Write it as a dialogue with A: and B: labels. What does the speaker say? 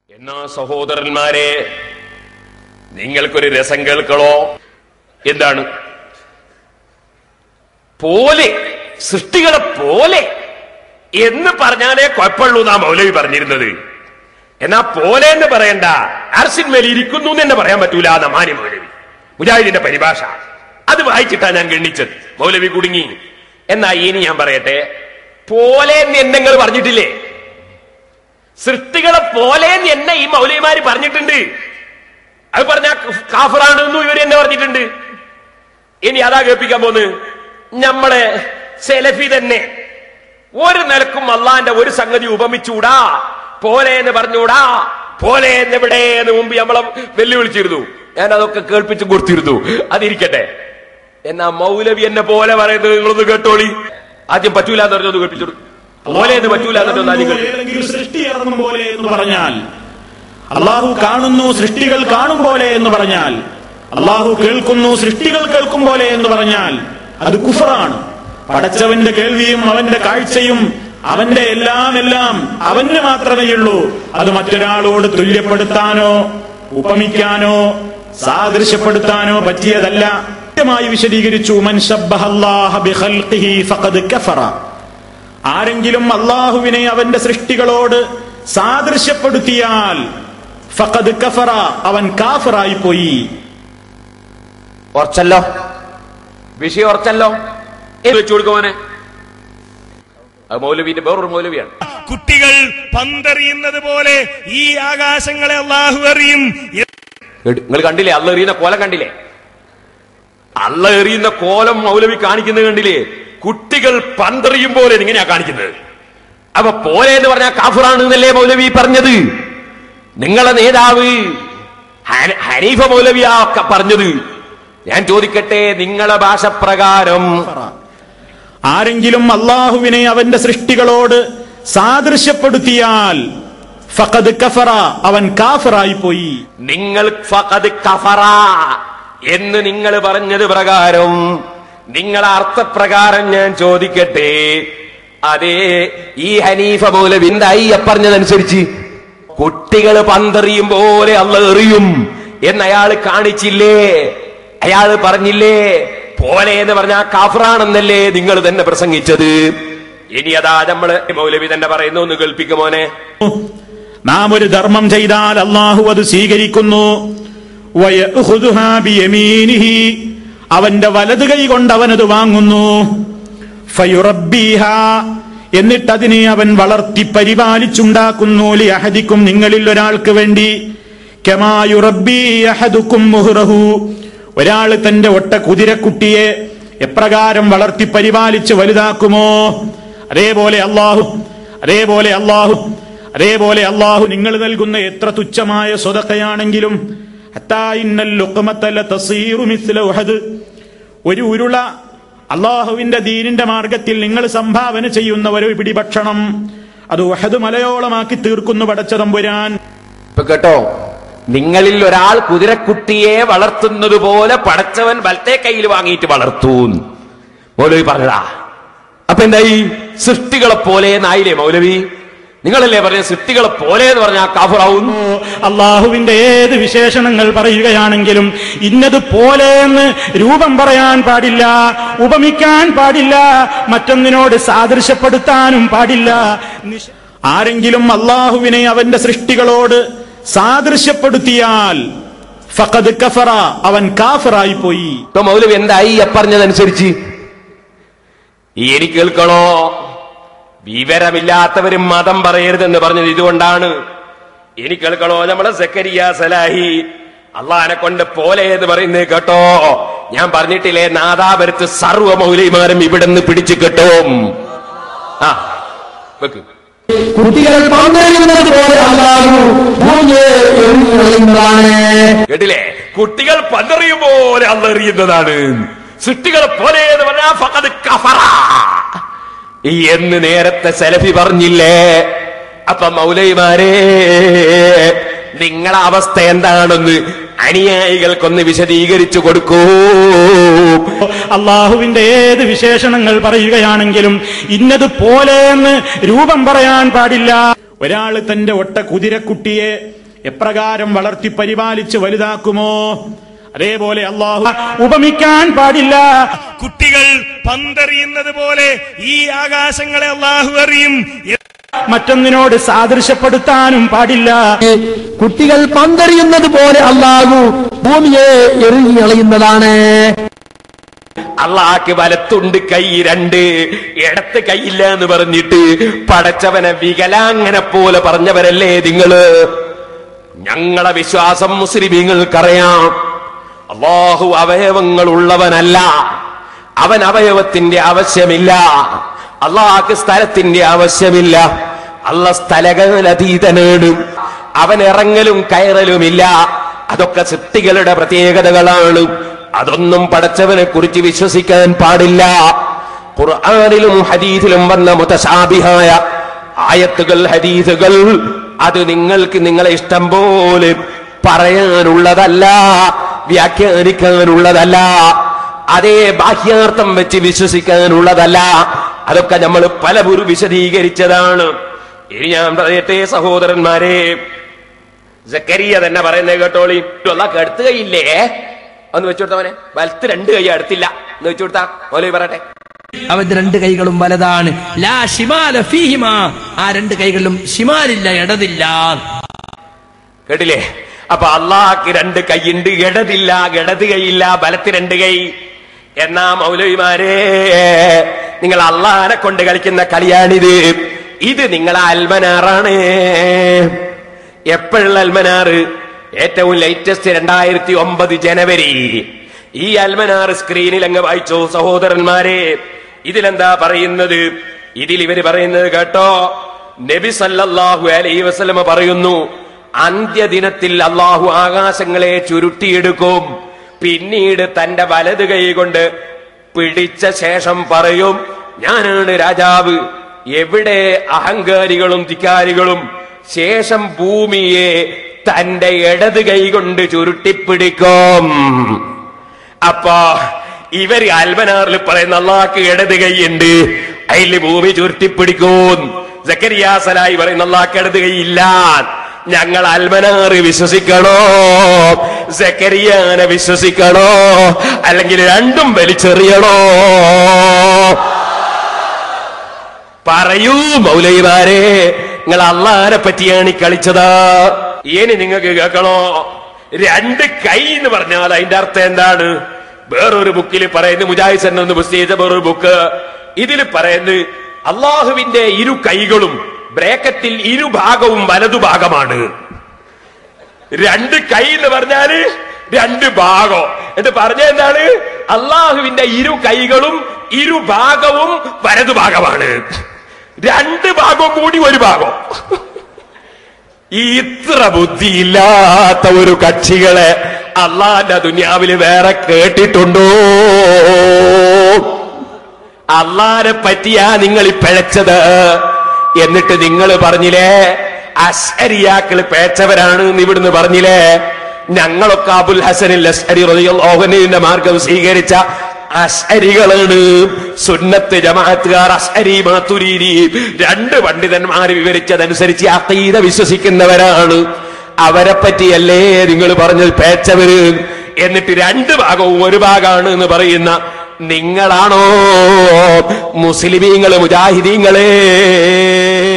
A: എന്നാ സഹോദരന്മാരെ നിങ്ങൾക്കൊരു രസം കേൾക്കളോ എന്താണ് പോലെ സൃഷ്ടികളെ പോലെ എന്ന് പറഞ്ഞാലേ കുഴപ്പമുള്ളൂ എന്നാ മൗലവി പറഞ്ഞിരുന്നത് എന്നാ പോലെ എന്ന് പറയണ്ട അർസിന്മേൽ ഇരിക്കുന്നു എന്ന് തന്നെ പറയാൻ പറ്റൂല നമാനി മൗലവി മുജാഹിദിന്റെ പരിഭാഷ അത് വായിച്ചിട്ടാ ഞാൻ ഗണ്ണിച്ചത് മൗലവി കുടുങ്ങി എന്നാ ഇനി ഞാൻ പറയട്ടെ പോലെ എന്ന് എന്തെങ്കിലും പറഞ്ഞിട്ടില്ലേ സൃഷ്ടികളെ പോലെ എന്ന് എന്നെ ഈ മൗലവിമാര് പറഞ്ഞിട്ടുണ്ട് അത് പറഞ്ഞ കാഫറാണെന്നും ഇവർ എന്നെ പറഞ്ഞിട്ടുണ്ട് ഇനി അതാ കേൾപ്പിക്കാൻ പോന്ന് നമ്മളെ സെലഫി തന്നെ ഒരു നിലക്കും അള്ളാന്റെ ഒരു സംഗതി ഉപമിച്ചൂടാ പോലെ എന്ന് പറഞ്ഞൂടാ പോലെ എന്ന് എവിടെ എന്ന് മുമ്പ് നമ്മളെ വെല്ലുവിളിച്ചിരുന്നു ഞാൻ അതൊക്കെ കേൾപ്പിച്ചു കൊടുത്തിരുന്നു അതിരിക്കട്ടെ എന്നാ മൗലവി എന്നെ പോലെ പറയുന്നത് നിങ്ങളൊന്ന് കേട്ടോളി ആദ്യം പറ്റൂല എന്ന് പറഞ്ഞൊന്ന് കേൾപ്പിച്ചു പോലെ എന്ന് പറ്റൂല എന്ന് പറഞ്ഞൊന്ന് ആദ്യം കേൾപ്പിച്ചു
B: ഏതെങ്കിലും സൃഷ്ടി ഇറങ്ങും പോലെ എന്ന് പറഞ്ഞാൽ അള്ളാഹു കാണുന്നു സൃഷ്ടികൾ കാണും പോലെ എന്ന് പറഞ്ഞാൽ അള്ളാഹു കേൾക്കുന്നു സൃഷ്ടികൾ കേൾക്കും പോലെ എന്ന് പറഞ്ഞാൽ അത് കുഫറാണ് പടച്ചവന്റെ കേൾവിയും അവന്റെ കാഴ്ചയും അവന്റെ എല്ലാം എല്ലാം അവന് മാത്രമേ ഉള്ളൂ അത് മറ്റൊരാളോട് തുല്യപ്പെടുത്താനോ ഉപമിക്കാനോ സാദൃശ്യപ്പെടുത്താനോ പറ്റിയതല്ല കൃത്യമായി വിശദീകരിച്ചു മൻ ശബ്ബഹ അല്ലാഹ ബിഖൽഖിഹി ഫഖദ് കഫറ ആരെങ്കിലും അള്ളാഹുവിനെ അവന്റെ സൃഷ്ടികളോട് സാദൃശ്യപ്പെടുത്തിയാൽ ഫഖദ് കഫറ അവൻ കാഫറായി പോയി
A: ഉറച്ചല്ലോ വിഷയം ഉറച്ചല്ലോ ഏത് വെച്ചു കൊടുക്കുവാനെ അത് മൗലവിന്റെ വേറൊരു മൗലവിയാണ്
C: കുട്ടികൾ പന്തെറിയുന്നത് പോലെ ഈ ആകാശങ്ങളെ അള്ളാഹു എറിയും
A: നിങ്ങൾ കണ്ടില്ലേ അള്ള എറിയുന്ന കോലം കണ്ടില്ലേ അള്ള എറിയുന്ന കോലം മൗലവി കാണിക്കുന്നത് കണ്ടില്ലേ കുട്ടികൾ പന്തെറിയും പോലെ ഇങ്ങനെയാ കാണിക്കുന്നത് അപ്പൊ പോലെ എന്ന് പറഞ്ഞാൽ കാഫറാണ് എന്നല്ലേ മൗലവി പറഞ്ഞത് നിങ്ങളെ നേതാവ് ഹന- ഹനീഫ മൗലവിയാ ക- പറഞ്ഞത് ഞാൻ ചോദിക്കട്ടെ നിങ്ങളെ ഭാഷ പ്രകാരം
B: ആരെങ്കിലും അള്ളാഹുവിനെ അവന്റെ സൃഷ്ടികളോട് സാദൃശ്യപ്പെടുത്തിയാൽ ഫഖദ് കഫറ അവൻ കാഫറായി പോയി
A: നിങ്ങൾ ഫഖദ് കഫറ എന്ന് നിങ്ങൾ പറഞ്ഞത് പ്രകാരം നിങ്ങളെ അർത്ഥപ്രകാരം ഞാൻ ചോദിക്കട്ടെ അതേ ഈ ഹനീഫ മൗലവി എന്തായി പറഞ്ഞതനുസരിച്ച് കുട്ടികൾ പന്തെറിയും പോലെ അള്ള എറിയും എന്ന് അയാൾ കാണിച്ചില്ലേ അയാൾ പറഞ്ഞില്ലേ പോലെ എന്ന് പറഞ്ഞാൽ കാഫറാണെന്നല്ലേ നിങ്ങൾ തന്നെ പ്രസംഗിച്ചത് ഇനി അതാ നമ്മള് മൗലവി തന്നെ പറയുന്നു ഒന്ന് കേൾപ്പിക്കുമോനെ
B: നാം ഒരു ധർമ്മം ചെയ്താൽ അള്ളാഹു അത് സ്വീകരിക്കുന്നു വയഖുദുഹാ ബിയമീനിഹി. അവന്റെ വലത് കൈ കൊണ്ട് അവനത് വാങ്ങുന്നു ഫയുറബ്ബീഹ. എന്നിട്ടതിനെ അവൻ വളർത്തി പരിപാലിച്ചുണ്ടാക്കുന്നു ലിയഹദിക്കും നിങ്ങളിൽ ഒരാൾക്ക് വേണ്ടി കെമായുറബി അഹദുക്കും മുഹ്റഹു ഒരാൾ തന്റെ ഒട്ട കുതിരക്കുട്ടിയെ എപ്രകാരം വളർത്തി പരിപാലിച്ച് വലുതാക്കുമോ അതേപോലെ അള്ളാഹു അതേപോലെ അള്ളാഹു അതേപോലെ അള്ളാഹു നിങ്ങൾ നൽകുന്ന എത്ര തുച്ഛമായ സ്വതക്കയാണെങ്കിലും ഹത്താ ഇന്നൽ ലുഖ്മത്ത ലതസീറു മിസ്ല ഉഹദ്. ഒരു ഉരുള അള്ളാഹുവിന്റെ ദീനിന്റെ മാർഗത്തിൽ നിങ്ങൾ സംഭാവന ചെയ്യുന്ന ഒരു പിടി ഭക്ഷണം അത് ഉഹദ് മലയോളമാക്കി തീർക്കുന്നു പടച്ചതമ്പുരാൻ
A: ഇപ്പൊ കേട്ടോ നിങ്ങളിൽ ഒരാൾ കുതിരക്കുട്ടിയെ വളർത്തുന്നത് പോലെ പടച്ചവൻ വലത്തെ കയ്യിൽ വാങ്ങിയിട്ട് വളർത്തു മൗലവി പറഞ്ഞടാ അപ്പൊ എന്തായി സൃഷ്ടികളെ പോലെ നായില്ലേ മൗലവി നിങ്ങളല്ലേ പറഞ്ഞ സൃഷ്ടികളെ പോലെ എന്ന് പറഞ്ഞാൽ കാഫറാവും
B: അള്ളാഹുവിന്റെ ഏത് വിശേഷണങ്ങൾ പറയുകയാണെങ്കിലും ഇന്നത് പോലെ എന്ന് രൂപം പറയാൻ പാടില്ല ഉപമിക്കാൻ പാടില്ല മറ്റൊന്നിനോട് സാദൃശ്യപ്പെടുത്താനും പാടില്ല നിഷ- ആരെങ്കിലും അള്ളാഹുവിനെ അവന്റെ സൃഷ്ടികളോട് സാദൃശ്യപ്പെടുത്തിയാൽ ഫഖദ് കഫറ അവൻ കാഫറായി പോയി
A: ഇപ്പൊ മൗലവി എന്തായി പറഞ്ഞതനുസരിച്ച് എനിക്ക് കേൾക്കണോ വിവരമില്ലാത്തവരും മതം പറയരുതെന്ന് പറഞ്ഞത് ഇതുകൊണ്ടാണ് എനിക്ക് കേൾക്കണോ നമ്മളെ സക്കരിയ സലാഹി അള്ളഹാനെ കൊണ്ട് പോലെ എന്ന് പറയുന്നത് കേട്ടോ ഞാൻ പറഞ്ഞിട്ടില്ലേ നാദാപുരത്ത് സർവ്വ മൗലിമാരും ഇവിടെ നിന്ന് പിടിച്ചു കിട്ടും ആ വെക്ക്
D: കുട്ടികൾ പങ്കെടുക്കുന്നത് പോലെ അല്ലാഹു ഭൂമിയെ എറിയുന്നതാണ്
A: കേട്ടില്ലേ കുട്ടികൾ പന്തറിയും പോലെ അന്നെറിയുന്നതാണ് സൃഷ്ടികളെ പോലെ എന്ന് പറഞ്ഞാൽ ഫഖദ് കഫറ എന്ന് നേരത്തെ സെലഫി പറഞ്ഞില്ലേ അപ്പൊ മൗലൈമാരെ നിങ്ങളെ അവസ്ഥ എന്താണെന്ന് അനുയായികൾക്കൊന്ന് വിശദീകരിച്ചു കൊടുക്കൂ
B: അള്ളാഹുവിന്റെ ഏത് വിശേഷണങ്ങൾ പറയുകയാണെങ്കിലും ഇന്നത് പോലെ എന്ന് രൂപം പറയാൻ പാടില്ല ഒരാൾ തന്റെ ഒട്ട കുതിരക്കുട്ടിയെ എപ്രകാരം വളർത്തി പരിപാലിച്ച് വലുതാക്കുമോ അതേപോലെ അള്ളാഹു ഉപമിക്കാൻ പാടില്ല
C: കുട്ടികൾ പന്തെറിയുന്നത് പോലെ ഈ ആകാശങ്ങളെ അള്ളാഹു അറിയും
B: മറ്റൊന്നിനോട് സാദൃശ്യപ്പെടുത്താനും പാടില്ല
D: കുട്ടികൾ പന്തെറിയുന്നത് പോലെ അല്ലാഹു ഭൂമിയെ എറിഞ്ഞളയുന്നതാണ്
A: അള്ളാഹ്ക്ക് വലത്തുണ്ട് കൈ രണ്ട് ഇടത്ത് കൈയില്ല എന്ന് പറഞ്ഞിട്ട് പടച്ചവനെ വികലാങ്ങനെ പോലെ പറഞ്ഞവരല്ലേ നിങ്ങള് ഞങ്ങളെ വിശ്വാസം മുസ്ലിമീങ്ങൾക്കറിയാം അള്ളാഹു അവയവങ്ങൾ ഉള്ളവനല്ല അവൻ അവയവത്തിന്റെ ആവശ്യമില്ല അള്ളാഹ്ക്ക് സ്ഥലത്തിന്റെ ആവശ്യമില്ല അല്ല സ്ഥലകളതീതനാണ് അവൻ ഇറങ്ങലും കയറലുമില്ല അതൊക്കെ സൃഷ്ടികളുടെ പ്രത്യേകതകളാണ് അതൊന്നും പടച്ചവനെ കുറിച്ച് വിശ്വസിക്കാൻ പാടില്ല ഖുർആാനിലും ഹദീസിലും വന്ന മുതശാബിഹായ ആയത്തുകൾ ഹദീസുകൾ അത് നിങ്ങൾക്ക് നിങ്ങളെ ഇഷ്ടം പോലെ പറയാനുള്ളതല്ല വ്യാഖ്യാനിക്കാനുള്ളതല്ല അതേ ബാഹ്യാർത്ഥം വെച്ച് വിശ്വസിക്കാനുള്ളതല്ല അതൊക്കെ നമ്മൾ പലപുരു വിശദീകരിച്ചതാണ് ഇനി ഞാൻ പറയട്ടെ സഹോദരന്മാരെ സക്കരിയ തന്നെ പറയുന്നത് കേട്ടോളി അള്ളാഹ് അടുത്ത് കൈയില്ലേ ഒന്ന് വെച്ചുകൊടുത്തവനെ വലത്ത് രണ്ട് കൈ അടുത്തില്ല എന്ന് വെച്ചുകൊടുത്താ മൗലവി പറയട്ടെ
E: അവന്റെ രണ്ട് കൈകളും വലതാണ് ലാ ഷിമാല ഫീഹിമ ആ രണ്ട് കൈകളിലും ഷിമാലില്ല ഇടതില്ല
A: കേട്ടില്ലേ അപ്പൊ അള്ളാഹ്ക്ക് രണ്ട് കൈയുണ്ട് ഇടതില്ല ഇടത് കൈയില്ല ബലത്ത് രണ്ട് കൈ എന്നാ മൗലവിമാരെ നിങ്ങൾ അള്ളാഹിനെ കൊണ്ട് കളിക്കുന്ന കളിയാണിത് ഇത് നിങ്ങളെ അൽമനാറാണ് എപ്പോഴുള്ള അൽമനാറ് ഏറ്റവും ലേറ്റസ്റ്റ് രണ്ടായിരത്തി ഒമ്പത് ജനുവരി ഈ അൽമനാർ സ്ക്രീനിൽ അങ്ങ് വായിച്ചോ സഹോദരന്മാരെ ഇതിലെന്താ പറയുന്നത് ഇതിൽ ഇവര് പറയുന്നത് കേട്ടോ നബി സല്ലല്ലാഹു അലൈഹി വസല്ലമ പറയുന്നു അന്ത്യദിനത്തിൽ അള്ളാഹു ആകാശങ്ങളെ ചുരുട്ടിയെടുക്കും പിന്നീട് തന്റെ വലത് കൈ കൊണ്ട് പിടിച്ച ശേഷം പറയും ഞാനാണ് രാജാവ് എവിടെ അഹങ്കാരികളും ധിക്കാരികളും ശേഷം ഭൂമിയെ തന്റെ ഇടത് കൈ കൊണ്ട് ചുരുട്ടിപ്പിടിക്കും അപ്പൊ ഇവര് അൽബനാറിൽ പറയുന്ന അള്ളാഹ്ക്ക് ഇടത് കൈയുണ്ട് അതിൽ ഭൂമി ചുരുട്ടിപ്പിടിക്കും സക്കരിയാസലായി പറയുന്ന അള്ളാഹ്ക്ക് ഇടത് കൈയില്ല ഞങ്ങൾ അൽബനാറ് വിശ്വസിക്കണോ സക്കരിയാനെ വിശ്വസിക്കണോ അല്ലെങ്കിൽ രണ്ടും വലിച്ചെറിയണോ പറയൂ മൗലൈമാരെ നിങ്ങൾ അള്ളാഹിനെ പറ്റിയാണ് ഈ കളിച്ചത് ഇനി നിങ്ങൾക്ക് കേൾക്കണോ രണ്ട് കൈ എന്ന് പറഞ്ഞാൽ അതിന്റെ അർത്ഥം എന്താണ് വേറൊരു ബുക്കിൽ പറയുന്നത് മുജാഹിദ് സെൻ എന്ന് പുസ്തക വേറൊരു ബുക്ക് ഇതിൽ പറയുന്നത് അള്ളാഹുവിന്റെ ഇരു കൈകളും ബ്രേക്കറ്റിൽ ഇരുഭാഗവും വലതുഭാഗമാണ് രണ്ട് കൈ എന്ന് പറഞ്ഞാല് രണ്ട് ഭാഗം എന്ന് പറഞ്ഞ എന്താണ് അള്ളാഹുവിന്റെ ഇരു കൈകളും ഇരുഭാഗവും വലതുഭാഗമാണ് രണ്ട് ഭാഗവും കൂടി ഒരു ഭാഗം ഈ ഇത്ര ബുദ്ധിയില്ലാത്ത ഒരു കക്ഷികളെ അള്ളാന്റെ ദുനിയാവിൽ വേറെ കേട്ടിട്ടുണ്ടോ അള്ളാനെ പറ്റിയാ നിങ്ങൾ ഈ പിഴച്ചത് എന്നിട്ട് നിങ്ങൾ പറഞ്ഞില്ലേ അശ്വരിയാക്കൾ പേച്ചവരാണ് എന്ന് ഇവിടുന്ന് പറഞ്ഞില്ലേ ഞങ്ങളൊക്കെ അബുൽ ഹസനിൽ അസ്ഹരി ഓഹനിന്റെ മാർഗം സ്വീകരിച്ച അശ്വരികളാണ് സുന്നത്ത് ജമാഅത്തുകാർ അശ്വരി മാത്തുരീരി രണ്ട് പണ്ഡിതന്മാർ വിവരിച്ചതനുസരിച്ച് അത്തീത വിശ്വസിക്കുന്നവരാണ് അവരെ പറ്റിയല്ലേ നിങ്ങൾ പറഞ്ഞത് പേച്ചവര് എന്നിട്ട് രണ്ട് ഭാഗവും ഒരു ഭാഗമാണ് എന്ന് പറയുന്ന നിങ്ങളാണോ മുസ്ലിമീങ്ങള് മുജാഹിദീങ്ങളെ